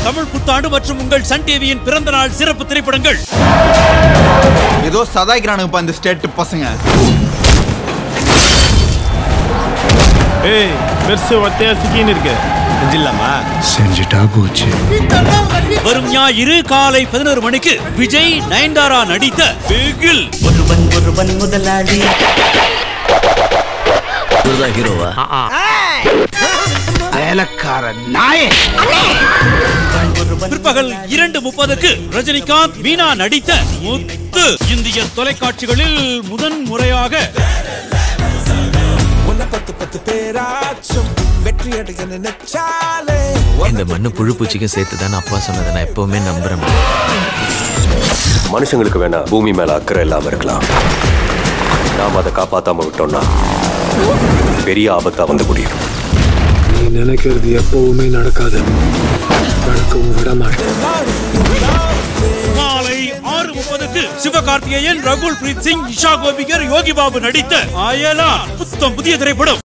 தமிழ் புத்தாண்டு மற்றும் உங்கள் சன் டிவியின் பிறந்த நாள் சிறப்பு திரைப்படங்கள் ஏதோ சதாய்க்கிறானுங்கப்பா இந்த ஸ்டேட் பசங்க ஏய் பெருசு ஒத்தையா சிக்கின்னு இருக்கு செஞ்சிடலாமா செஞ்சுட்டா போச்சு வரும் ஞாயிறு காலை பதினோரு மணிக்கு விஜய் நயன்தாரா நடித்த பிகில் ஒருவன் ஒருவன் முதலாளி இவர்தான் ஹீரோவா பிற்பகல் இரண்டு முப்பதுக்கு ரஜினிகாந்த் மீனா நடித்த முத்து இந்திய தொலைக்காட்சிகளில் முதன் முறையாக இந்த மண்ணு புழு பூச்சிக்கும் சேர்த்து தான் அப்பா சொன்னதை நான் எப்பவுமே நம்புறேன் மனுஷங்களுக்கு வேணா பூமி மேல அக்கறை இல்லாம இருக்கலாம் நாம அதை காப்பாத்தாம விட்டோம்னா பெரிய ஆபத்தா வந்து முடியும் நீ நினைக்கிறது எப்பவுமே நடக்காது நடக்கவும் விட மாட்டேன் காலை ஆறு முப்பதுக்கு சிவகார்த்திகேயன் ரகுல் பிரீத் சிங் இஷா கோபிகர் யோகி பாபு நடித்த அயலா புத்தம் புதிய திரைப்படம்